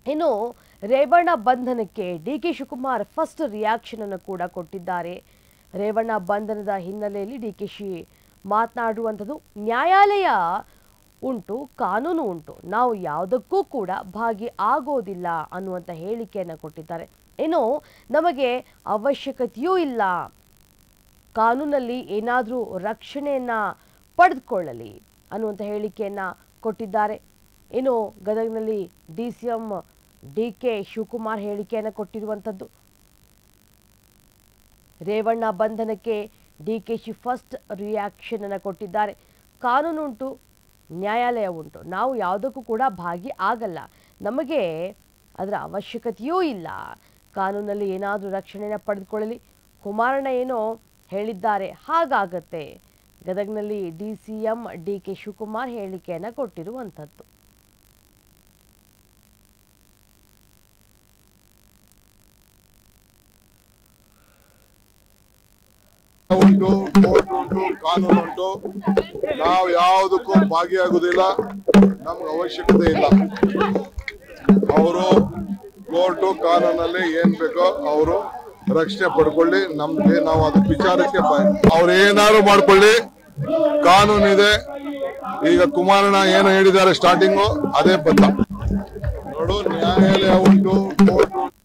ಇನ್ನು ರೇವಣ್ಣ ಬಂಧನಕ್ಕೆ D K Shivakumar first reaction ಅನ್ನು ಕೂಡ ಕೊಟ್ಟಿದ್ದಾರೆ ರೇವಣ್ಣ ಬಂಧನದ ಹಿನ್ನೆಲೆಯಲ್ಲಿ ಡಿ ಕೆ ಶಿ ಮಾತನಾಡುವಂಥದ್ದು ನ್ಯಾಯಾಲಯ ಉಂಟು ಕಾನೂನು ಉಂಟು ನಾವು ಯಾವುದಕ್ಕೂ ಕೂಡ ಭಾಗಿ ಆಗೋದಿಲ್ಲ ಅನ್ನುವಂಥ ಹೇಳಿಕೆಯನ್ನು ಕೊಟ್ಟಿದ್ದಾರೆ ಇನ್ನು ನಮಗೆ ಅವಶ್ಯಕತೆಯೂ ಇಲ್ಲ ಕಾನೂನಲ್ಲಿ ಏನಾದರೂ ರಕ್ಷಣೆಯನ್ನ ಪಡೆದುಕೊಳ್ಳಲಿ ಅನ್ನುವಂಥ ಹೇಳಿಕೆಯನ್ನ ಕೊಟ್ಟಿದ್ದಾರೆ ಇನ್ನು ಗದಗ್ನಲ್ಲಿ D C M D K Shivakumar ಹೇಳಿಕೆಯನ್ನು ಕೊಟ್ಟಿರುವಂಥದ್ದು ರೇವಣ್ಣ ಬಂಧನಕ್ಕೆ ಡಿ ಕೆ ಶಿ ಫಸ್ಟ್ ರಿಯಾಕ್ಷನ್ ಅನ್ನು ಕೊಟ್ಟಿದ್ದಾರೆ ಕಾನೂನು ಉಂಟು ನ್ಯಾಯಾಲಯ ಉಂಟು ನಾವು ಯಾವುದಕ್ಕೂ ಕೂಡ ಭಾಗಿ ಆಗಲ್ಲ ನಮಗೆ ಅದರ ಅವಶ್ಯಕತೆಯೂ ಇಲ್ಲ ಕಾನೂನಲ್ಲಿ ಏನಾದರೂ ರಕ್ಷಣೆನ ಪಡೆದುಕೊಳ್ಳಲಿ ಕುಮಾರಣ್ಣ ಏನೋ ಹೇಳಿದ್ದಾರೆ ಹಾಗಾಗತ್ತೆ ಗದಗ್ನಲ್ಲಿ D C M D K Shivakumar ಹೇಳಿಕೆಯನ್ನು ಕೊಟ್ಟಿರುವಂಥದ್ದು ಉಂಟು ಕೋರ್ಟ್ ಉಂಟು ಕಾನೂನು ಉಂಟು ನಾವು ಯಾವುದಕ್ಕೂ ಭಾಗಿಯಾಗುವುದಿಲ್ಲ ನಮ್ಗೆ ಅವಶ್ಯಕತೆ ಇಲ್ಲ ಅವರು ಕೋರ್ಟು ಕಾನೂನಲ್ಲಿ ಏನ್ ಬೇಕೋ ಅವರು ರಕ್ಷಣೆ ಪಡ್ಕೊಳ್ಳಿ ನಮ್ಗೆ ನಾವು ಅದ್ರ ವಿಚಾರಕ್ಕೆ ಅವ್ರು ಏನಾದ್ರು ಮಾಡ್ಕೊಳ್ಳಿ ಕಾನೂನಿದೆ ಈಗ ಕುಮಾರಣ್ಣ ಏನು ಹೇಳಿದ್ದಾರೆ ಸ್ಟಾರ್ಟಿಂಗು ಅದೇ ಬದ್ಧ ನೋಡು ನ್ಯಾಯಾಲಯ ಉಂಟು ಕೋರ್ಟ್ ಉಂಟು